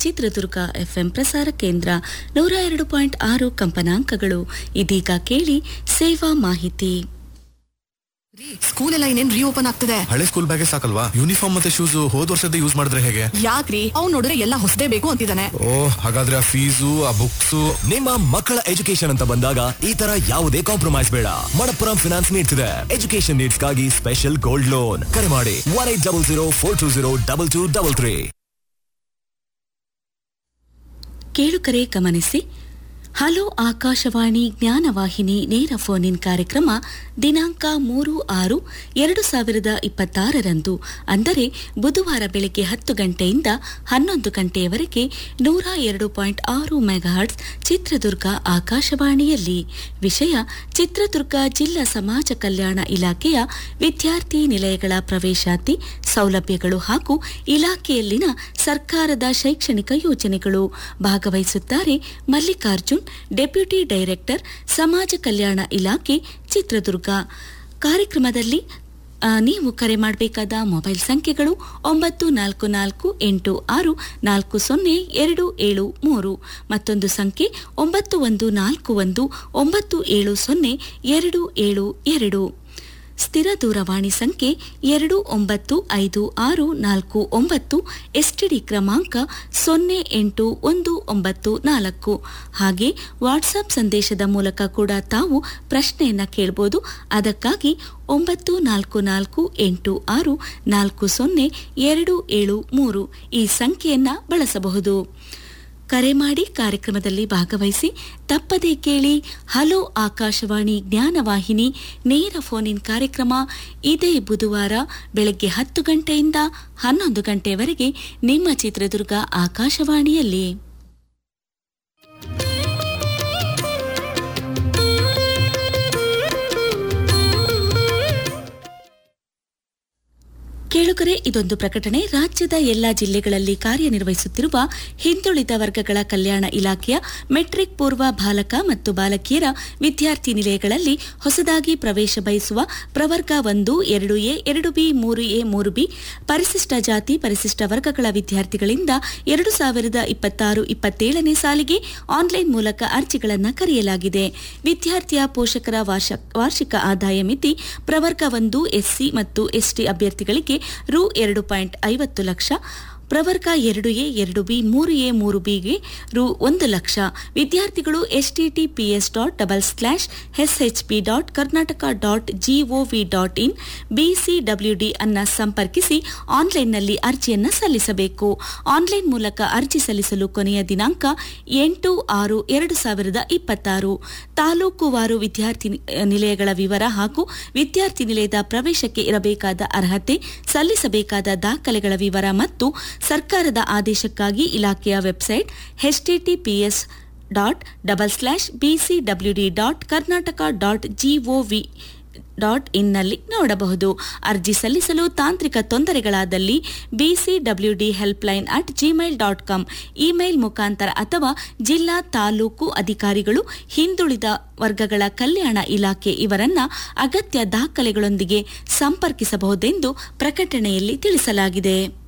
Chitradurga FM ಪ್ರಸಾರ ಕೇಂದ್ರ ನೂರ ಎರಡು ಪಾಯಿಂಟ್ ಆರು ಕಂಪನಾಂಕಗಳು ಇದೀಗ ಕೇಳಿ ಸೇವಾ ಮಾಹಿತಿ ಸ್ಕೂಲ್ ಎಲ್ಲ ಇನ್ನೇನ್ ರೀಓಪನ್ ಆಗ್ತದೆ ಹಳೆ ಸ್ಕೂಲ್ ಬ್ಯಾಗೇ ಸಾಕಲ್ವಾ ಯೂನಿಫಾರ್ಮ್ ಮತ್ತೆ ಶೂಸ್ ಹೋದ್ ವರ್ಷದ ಯೂಸ್ ಮಾಡಿದ್ರೆ ಹೇಗೆ ಯಾಕ್ರಿ ಅವ್ನ್ ನೋಡಿದ್ರೆ ಎಲ್ಲ ಹೊಸದೇ ಬೇಕು ಅಂತಿದ್ದಾನೆ ಓ ಹಾಗಾದ್ರೆ ಆ ಫೀಸು ಆ ಬುಕ್ಸ್ ನಿಮ್ಮ ಮಕ್ಕಳ ಎಜುಕೇಶನ್ ಅಂತ ಬಂದಾಗ ಈ ತರ ಯಾವುದೇ ಕಾಂಪ್ರಮೈಸ್ ಬೇಡ ಮಣಪ್ಪುರಂ ಫಿನಾನ್ಸ್ ನೀಡ್ಸ್ ಇದೆ ಎಜುಕೇಶನ್ ನೀಡ್ಸ್ ಗಾಗಿ ಸ್ಪೆಷಲ್ ಗೋಲ್ಡ್ ಲೋನ್ ಕರೆ ಮಾಡಿ one eight double zero four two zero double two double three ಕೇಳುಕರೆ ಗಮನಿಸಿ ಹಲೋ ಆಕಾಶವಾಣಿ ಜ್ಞಾನವಾಹಿನಿ ನೇರ ಫೋನ್ ಇನ್ ಕಾರ್ಯಕ್ರಮ ದಿನಾಂಕ ಮೂರು ಆರು ಎರಡು ಸಾವಿರದ ಇಪ್ಪತ್ತಾರರಂದು ಅಂದರೆ ಬುಧವಾರ ಬೆಳಗ್ಗೆ ಹತ್ತು ಗಂಟೆಯಿಂದ ಹನ್ನೊಂದು ಗಂಟೆಯವರೆಗೆ ನೂರ ಎರಡು ಪಾಯಿಂಟ್ ಆರು ಮೆಗಾಹರ್ಟ್ಸ್ ಚಿತ್ರದುರ್ಗ ಆಕಾಶವಾಣಿಯಲ್ಲಿ ವಿಷಯ ಚಿತ್ರದುರ್ಗ ಜಿಲ್ಲಾ ಸಮಾಜ ಕಲ್ಯಾಣ ಇಲಾಖೆಯ ವಿದ್ಯಾರ್ಥಿ ನಿಲಯಗಳ ಪ್ರವೇಶಾತಿ ಸೌಲಭ್ಯಗಳು ಹಾಗೂ ಇಲಾಖೆಯಲ್ಲಿನ ಸರ್ಕಾರದ ಶೈಕ್ಷಣಿಕ ಯೋಜನೆಗಳು ಭಾಗವಹಿಸುತ್ತಾರೆ ಮಲ್ಲಿಕಾರ್ಜುನ್ ಡೆಪ್ಯೂಟಿ ಡೈರೆಕ್ಟರ್ ಸಮಾಜ ಕಲ್ಯಾಣ ಇಲಾಖೆ ಚಿತ್ರದುರ್ಗ ಕಾರ್ಯಕ್ರಮದಲ್ಲಿ ಆ, ನೀವು ಕರೆ ಮಾಡಬೇಕಾದ ಮೊಬೈಲ್ ಸಂಖ್ಯೆಗಳು ಒಂಬತ್ತು ನಾಲ್ಕು ನಾಲ್ಕು ಎಂಟು ಆರು ನಾಲ್ಕು ಸೊನ್ನೆ ಎರಡು ಏಳು ಮೂರು ಮತ್ತೊಂದು ಸಂಖ್ಯೆ ಒಂಬತ್ತು ಒಂದು ನಾಲ್ಕು ಒಂದು ಒಂಬತ್ತು ಏಳು ಸೊನ್ನೆ ಎರಡು ಏಳು ಎರಡು ಸ್ಥಿರ ದೂರವಾಣಿ ಸಂಖ್ಯೆ ಎರಡು ಒಂಬತ್ತು ಐದು ಆರು ನಾಲ್ಕು ಒಂಬತ್ತು ಎಸ್ಟಿಡಿ ಕ್ರಮಾಂಕ ಸೊನ್ನೆ ಎಂಟು ಒಂದು ಒಂಬತ್ತು ನಾಲ್ಕು ಹಾಗೆ ವಾಟ್ಸಪ್ ಸಂದೇಶದ ಮೂಲಕ ಕೂಡ ತಾವು ಪ್ರಶ್ನೆಯನ್ನ ಕೇಳಬಹುದು ಅದಕ್ಕಾಗಿ ಒಂಬತ್ತು ನಾಲ್ಕು ನಾಲ್ಕು ಎಂಟು ಆರು ನಾಲ್ಕು ಸೊನ್ನೆ ಎರಡು ಏಳು ಮೂರು ಈ ಸಂಖ್ಯೆಯನ್ನ ಬಳಸಬಹುದು ಕರೆ ಮಾಡಿ ಕಾರ್ಯಕ್ರಮದಲ್ಲಿ ಭಾಗವಹಿಸಿ ತಪ್ಪದೇ ಕೇಳಿ ಹಲೋ ಆಕಾಶವಾಣಿ ಜ್ಞಾನವಾಹಿನಿ ನೇರ ಫೋನ್ ಇನ್ ಕಾರ್ಯಕ್ರಮ ಇದೇ ಬುಧವಾರ ಬೆಳಗ್ಗೆ ಹತ್ತು ಗಂಟೆಯಿಂದ ಹನ್ನೊಂದು ಗಂಟೆವರೆಗೆ ನಿಮ್ಮ ಚಿತ್ರದುರ್ಗ ಆಕಾಶವಾಣಿಯಲ್ಲಿ ಕೇಳುಗರೆ ಇದೊಂದು ಪ್ರಕಟಣೆ ರಾಜ್ಯದ ಎಲ್ಲಾ ಜಿಲ್ಲೆಗಳಲ್ಲಿ ಕಾರ್ಯನಿರ್ವಹಿಸುತ್ತಿರುವ ಹಿಂದುಳಿದ ವರ್ಗಗಳ ಕಲ್ಯಾಣ ಇಲಾಖೆಯ ಮೆಟ್ರಿಕ್ ಪೂರ್ವ ಬಾಲಕ ಮತ್ತು ಬಾಲಕಿಯರ ವಿದ್ಯಾರ್ಥಿ ನಿಲಯಗಳಲ್ಲಿ ಹೊಸದಾಗಿ ಪ್ರವೇಶ ಬಯಸುವ ಪ್ರವರ್ಗ ಒಂದು ಎರಡು ಎ ಎರಡು ಬಿ ಮೂರು ಎ ಮೂರು ಬಿ ಪರಿಶಿಷ್ಟ ಜಾತಿ ಪರಿಶಿಷ್ಟ ವರ್ಗಗಳ ವಿದ್ಯಾರ್ಥಿಗಳಿಂದ ಎರಡು ಸಾವಿರದ ಇಪ್ಪತ್ತಾರು ಇಪ್ಪತ್ತೇಳನೇ ಸಾಲಿಗೆ ಆನ್ಲೈನ್ ಮೂಲಕ ಅರ್ಜಿಗಳನ್ನು ಕರೆಯಲಾಗಿದೆ ವಿದ್ಯಾರ್ಥಿಯ ಪೋಷಕರ ವಾರ್ಷ- ವಾರ್ಷಿಕ ಆದಾಯ ಮಿತಿ ಪ್ರವರ್ಗ ಒಂದು ಎಸ್ಸಿ ಮತ್ತು ಎಸ್ಟಿ ಅಭ್ಯರ್ಥಿಗಳಿಗೆ ರು ಎರಡು ಪಾಯಿಂಟ್ ಐವತ್ತು ಲಕ್ಷ ಪ್ರವರ್ಗ ಎರಡು ಎ ಎರಡು ಬಿ ಮೂರು ಎ ಮೂರು ಬಿಗೆ ರು ಒಂದು ಲಕ್ಷ ವಿದ್ಯಾರ್ಥಿಗಳು https dot double slash SHP dot Karnataka dot GOV dot in BCWD ಅನ್ನ ಸಂಪರ್ಕಿಸಿ ಆನ್ಲೈನ್ನಲ್ಲಿ ಅರ್ಜಿಯನ್ನು ಸಲ್ಲಿಸಬೇಕು ಆನ್ಲೈನ್ ಮೂಲಕ ಅರ್ಜಿ ಸಲ್ಲಿಸಲು ಕೊನೆಯ ದಿನಾಂಕ ಎಂಟು ಆರು ಎರಡು ಸಾವಿರದ ಇಪ್ಪತ್ತಾರು ತಾಲೂಕುವಾರು ವಿದ್ಯಾರ್ಥಿ ನಿ- ನಿಲಯಗಳ ವಿವರ ಹಾಗೂ ವಿದ್ಯಾರ್ಥಿ ನಿಲಯದ ಪ್ರವೇಶಕ್ಕೆ ಇರಬೇಕಾದ ಅರ್ಹತೆ ಸಲ್ಲಿಸಬೇಕಾದ ದಾಖಲೆಗಳ ವಿವರ ಮತ್ತು ಸರ್ಕಾರದ ಆದೇಶಕ್ಕಾಗಿ ಇಲಾಖೆಯ website HTTPS dot double slash BCWD dot Karnataka dot GOV dot ಇನ್ನಲ್ಲಿ ನೋಡಬಹುದು ಅರ್ಜಿ ಸಲ್ಲಿಸಲು ತಾಂತ್ರಿಕ ತೊಂದರೆಗಳಾದಲ್ಲಿ BCWD helpline at Gmail dot com email ಮುಖಾಂತರ ಅಥವಾ ಜಿಲ್ಲಾ ತಾಲೂಕು ಅಧಿಕಾರಿಗಳು ಹಿಂದುಳಿದ ವರ್ಗಗಳ ಕಲ್ಯಾಣ ಇಲಾಖೆ ಇವರನ್ನ ಅಗತ್ಯ ದಾಖಲೆಗಳೊಂದಿಗೆ ಸಂಪರ್ಕಿಸಬಹುದೆಂದು ಪ್ರಕಟಣೆಯಲ್ಲಿ ತಿಳಿಸಲಾಗಿದೆ